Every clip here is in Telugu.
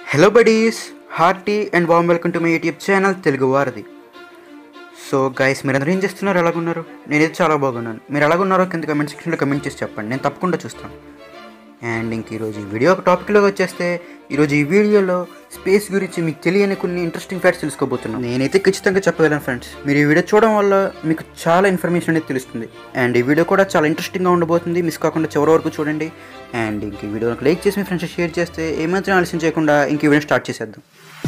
hello buddies hearty and warm welcome to my YouTube channel Telugu వారిది సో గైస్ మీరందరూ ఏం చేస్తున్నారు ఎలాగున్నారు నేనైతే చాలా బాగున్నాను మీరు ఎలాగున్నారో కింద కమెంట్ సెక్షన్లో కమెంట్ చేసి చెప్పండి నేను తప్పకుండా చూస్తాను అండ్ ఇంక ఈరోజు ఈ వీడియో ఒక టాపిక్లోకి వచ్చేస్తే ఈరోజు ఈ వీడియోలో స్పేస్ గురించి మీకు తెలియని కొన్ని ఇంట్రెస్టింగ్ ఫ్యాక్ట్స్ తెలుసుకోబోతున్నాను నేనైతే ఖచ్చితంగా చెప్పగలను ఫ్రెండ్స్ మీరు ఈ వీడియో చూడడం వల్ల మీకు చాలా ఇన్ఫర్మేషన్ అనేది తెలుస్తుంది అండ్ ఈ వీడియో కూడా చాలా ఇంట్రెస్టింగ్గా ఉండబోతుంది మిస్ కాకుండా చివరి వరకు చూడండి అండ్ ఇంక ఈ వీడియోకి లైక్ చేసి మీ ఫ్రెండ్స్ షేర్ చేస్తే ఏమాత్రం ఆలస్యం చేయకుండా ఇంక ఈ వీడియో స్టార్ట్ చేసేద్దాం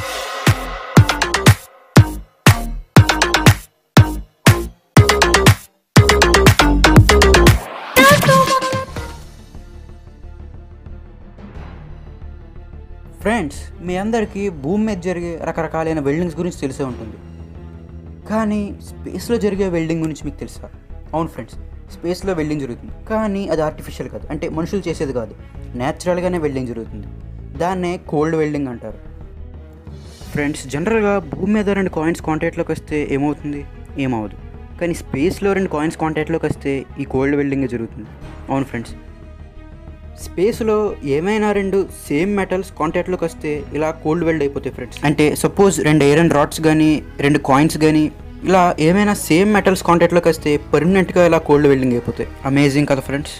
ఫ్రెండ్స్ మీ అందరికీ భూమి మీద జరిగే రకరకాలైన వెల్డింగ్స్ గురించి తెలిసే ఉంటుంది కానీ స్పేస్లో జరిగే వెల్డింగ్ గురించి మీకు తెలుసా అవును ఫ్రెండ్స్ స్పేస్లో వెల్డింగ్ జరుగుతుంది కానీ అది ఆర్టిఫిషియల్ కాదు అంటే మనుషులు చేసేది కాదు న్యాచురల్గానే వెల్డింగ్ జరుగుతుంది దాన్నే కోల్డ్ వెల్డింగ్ అంటారు ఫ్రెండ్స్ జనరల్గా భూమి మీద రెండు కాయిన్స్ కాంటాక్ట్లోకి వస్తే ఏమవుతుంది ఏమవదు కానీ స్పేస్లో రెండు కాయిన్స్ కాంటాక్ట్లోకి వస్తే ఈ కోల్డ్ వెల్డింగ్ జరుగుతుంది అవును ఫ్రెండ్స్ స్పేస్లో ఏమైనా రెండు సేమ్ మెటల్స్ కాంటాక్ట్లోకి వస్తే ఇలా కోల్డ్ వెల్డ్ అయిపోతాయి ఫ్రెండ్స్ అంటే సపోజ్ రెండు ఐరన్ రాడ్స్ కానీ రెండు కాయిన్స్ కానీ ఇలా ఏమైనా సేమ్ మెటల్స్ కాంటాక్ట్లోకి వస్తే పర్మనెంట్గా ఇలా కోల్డ్ వెల్డింగ్ అయిపోతాయి అమేజింగ్ కదా ఫ్రెండ్స్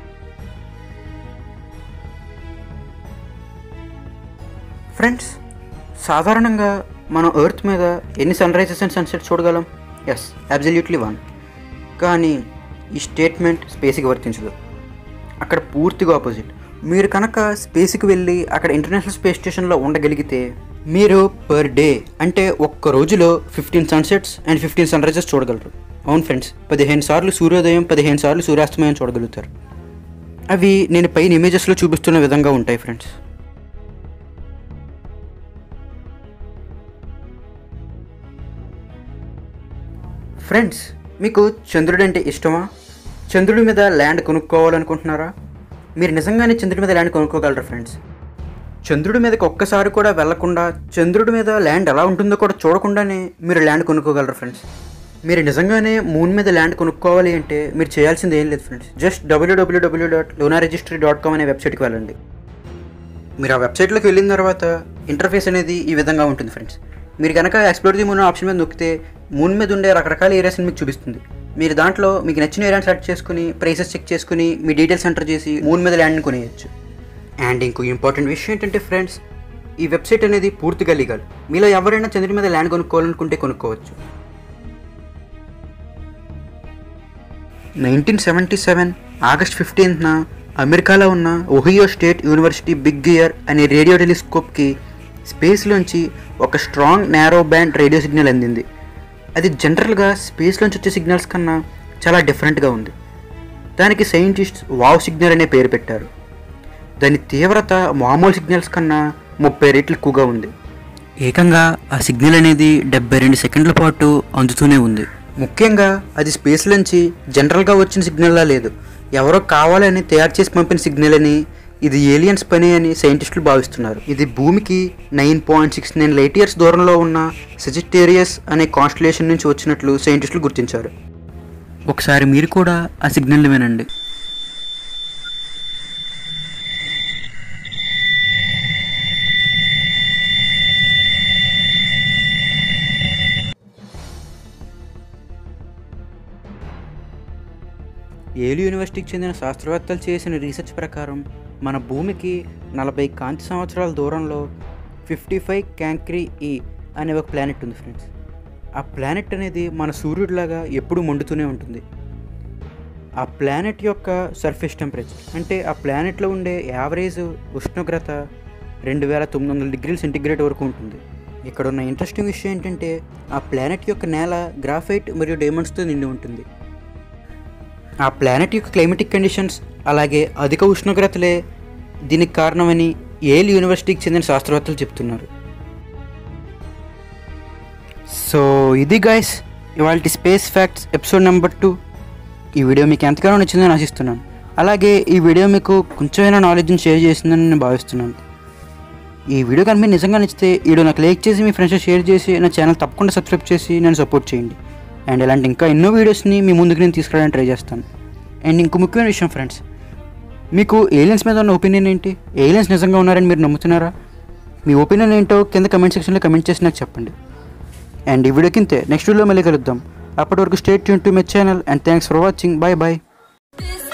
ఫ్రెండ్స్ సాధారణంగా మనం ఎర్త్ మీద ఎన్ని సన్ రైజెస్ అండ్ సన్సెట్ చూడగలం ఎస్ అబ్జల్యూట్లీ వన్ కానీ ఈ స్టేట్మెంట్ స్పేస్కి వర్తించదు అక్కడ పూర్తిగా ఆపోజిట్ మీరు కనుక స్పేస్కి వెళ్ళి అక్కడ ఇంటర్నేషనల్ స్పేస్ స్టేషన్లో ఉండగలిగితే మీరు పర్ డే అంటే ఒక్క రోజులో fifteen sunsets and fifteen sunrises చూడగలరు అవును ఫ్రెండ్స్ పదిహేను సార్లు సూర్యోదయం పదిహేను సార్లు సూర్యాస్తమయం చూడగలుగుతారు అవి నేను పైన ఇమేజెస్లో చూపిస్తున్న విధంగా ఉంటాయి ఫ్రెండ్స్ ఫ్రెండ్స్ మీకు చంద్రుడు అంటే ఇష్టమా చంద్రుడి మీద ల్యాండ్ కొనుక్కోవాలనుకుంటున్నారా మీరు నిజంగానే చంద్రుడి మీద ల్యాండ్ కొనుక్కోగలరా ఫ్రెండ్స్ చంద్రుడి మీదకి ఒక్కసారి కూడా వెళ్లకుండా చంద్రుడి మీద ల్యాండ్ ఎలా ఉంటుందో కూడా చూడకుండానే మీరు ల్యాండ్ కొనుక్కోగలరా ఫ్రెండ్స్ మీరు నిజంగానే మూన్ మీద ల్యాండ్ కొనుక్కోవాలి అంటే మీరు చేయాల్సింది ఏం లేదు friends just WWW dot lunar registry dot com అనే వెబ్సైట్కి వెళ్ళండి మీరు ఆ వెబ్సైట్లోకి వెళ్ళిన తర్వాత ఇంటర్ఫేస్ అనేది ఈ విధంగా ఉంటుంది ఫ్రెండ్స్ మీరు కనుక ఎక్స్ప్లోర్ ది మూన్ ఆప్షన్ మీద నొక్కితే మూన్ మీద ఉండే రకరకాల ఏరియాస్ని మీకు చూపిస్తుంది మీరు దాంట్లో మీకు నచ్చిన ఏరియాని సెలెక్ట్ చేసుకుని ప్రైసెస్ చెక్ చేసుకుని మీ డీటెయిల్స్ ఎంటర్ చేసి మూన్ మీద ల్యాండ్ని కొనేయచ్చు అండ్ ఇంకో ఇంపార్టెంట్ విషయం ఏంటంటే ఫ్రెండ్స్ ఈ వెబ్సైట్ అనేది పూర్తిగా లీగల్ మీలో ఎవరైనా చంద్రుడి మీద ల్యాండ్ కొనుక్కోవాలనుకుంటే కొనుక్కోవచ్చు నైన్టీన్ సెవెంటీ సెవెన్ ఆగస్ట్ ఫిఫ్టీన్త్న అమెరికాలో ఉన్న Ohio state university big ear అనే రేడియో టెలిస్కోప్కి స్పేస్లోంచి ఒక strong narrow band radio signal అందింది అది జనరల్గా స్పేస్లోంచి వచ్చే సిగ్నల్స్ కన్నా చాలా డిఫరెంట్గా ఉంది దానికి సైంటిస్ట్స్ వావ్ సిగ్నల్ అనే పేరు పెట్టారు దాని తీవ్రత మామూలు సిగ్నల్స్ కన్నా ముప్పై రెట్లు ఎక్కువగా ఉంది ఏకంగా ఆ సిగ్నల్ అనేది డెబ్బై రెండు సెకండ్ల పాటు అందుతూనే ఉంది ముఖ్యంగా అది స్పేస్ నుంచి జనరల్గా వచ్చిన సిగ్నల్లా లేదు ఎవరో కావాలని తయారు చేసి పంపిన సిగ్నల్ అని ఇది ఏలియన్స్ పని అని సైంటిస్టులు భావిస్తున్నారు ఇది భూమికి nine point six nine light years దూరంలో ఉన్న సెజిటేరియస్ అనే కాన్స్టలేషన్ నుంచి వచ్చినట్లు సైంటిస్టులు గుర్తించారు ఒకసారి మీరు కూడా ఆ సిగ్నల్ని వినండి ఏలు యూనివర్సిటీకి చెందిన శాస్త్రవేత్తలు చేసిన రీసెర్చ్ ప్రకారం మన భూమికి నలభై కాంతి సంవత్సరాల దూరంలో ఫిఫ్టీ ఫైవ్ క్యాంక్రీ ఈ అనే ఒక ప్లానెట్ ఉంది ఫ్రెండ్స్ ఆ ప్లానెట్ అనేది మన సూర్యుడిలాగా ఎప్పుడూ మండుతూనే ఉంటుంది ఆ ప్లానెట్ యొక్క సర్ఫేస్ టెంపరేచర్ అంటే ఆ ప్లానెట్లో ఉండే యావరేజ్ ఉష్ణోగ్రత రెండు వేల తొమ్మిది వందల డిగ్రీల సెంటిగ్రేడ్ వరకు ఉంటుంది ఇక్కడ ఉన్న ఇంట్రెస్టింగ్ విషయం ఏంటంటే ఆ ప్లానెట్ యొక్క నేల గ్రాఫైట్ మరియు డైమండ్స్తో నిండి ఉంటుంది ఆ ప్లానెట్ యొక్క క్లైమేటిక్ కండిషన్స్ అలాగే అధిక ఉష్ణోగ్రతలే దీనికి కారణమని ఏల్ యూనివర్సిటీకి చెందిన శాస్త్రవేత్తలు చెప్తున్నారు సో ఇది గైస్ ఇవాళ space facts episode number two ఈ వీడియో మీకు ఎంతగానో నచ్చిందని ఆశిస్తున్నాను అలాగే ఈ వీడియో మీకు కొంచెమైనా నాలెడ్జ్ని షేర్ చేసిందని నేను భావిస్తున్నాను ఈ వీడియో కానీ మీరు నిజంగా నచ్చితే ఈ వీడియో నాకు లైక్ చేసి మీ ఫ్రెండ్స్ షేర్ చేసి నా ఛానల్ తప్పకుండా సబ్స్క్రైబ్ చేసి నేను సపోర్ట్ చేయండి అండ్ ఇలాంటి ఇంకా ఎన్నో వీడియోస్ని మీ ముందుకు నేను తీసుకురావడానికి ట్రై చేస్తాను అండ్ ఇంకో ముఖ్యమైన విషయం ఫ్రెండ్స్ మీకు ఏలియన్స్ మీద ఉన్న ఒపీనియన్ ఏంటి ఏలియన్స్ నిజంగా ఉన్నారని మీరు నమ్ముతున్నారా మీ ఒపీనియన్ ఏంటో కింద కమెంట్ సెక్షన్లో కమెంట్ చేసి నాకు చెప్పండి అండ్ ఈ వీడియోకి ఇంతే నెక్స్ట్ వీడియోలో మళ్ళీ కలుద్దాం అప్పటి వరకు stay tuned to my channel and thanks for watching bye bye This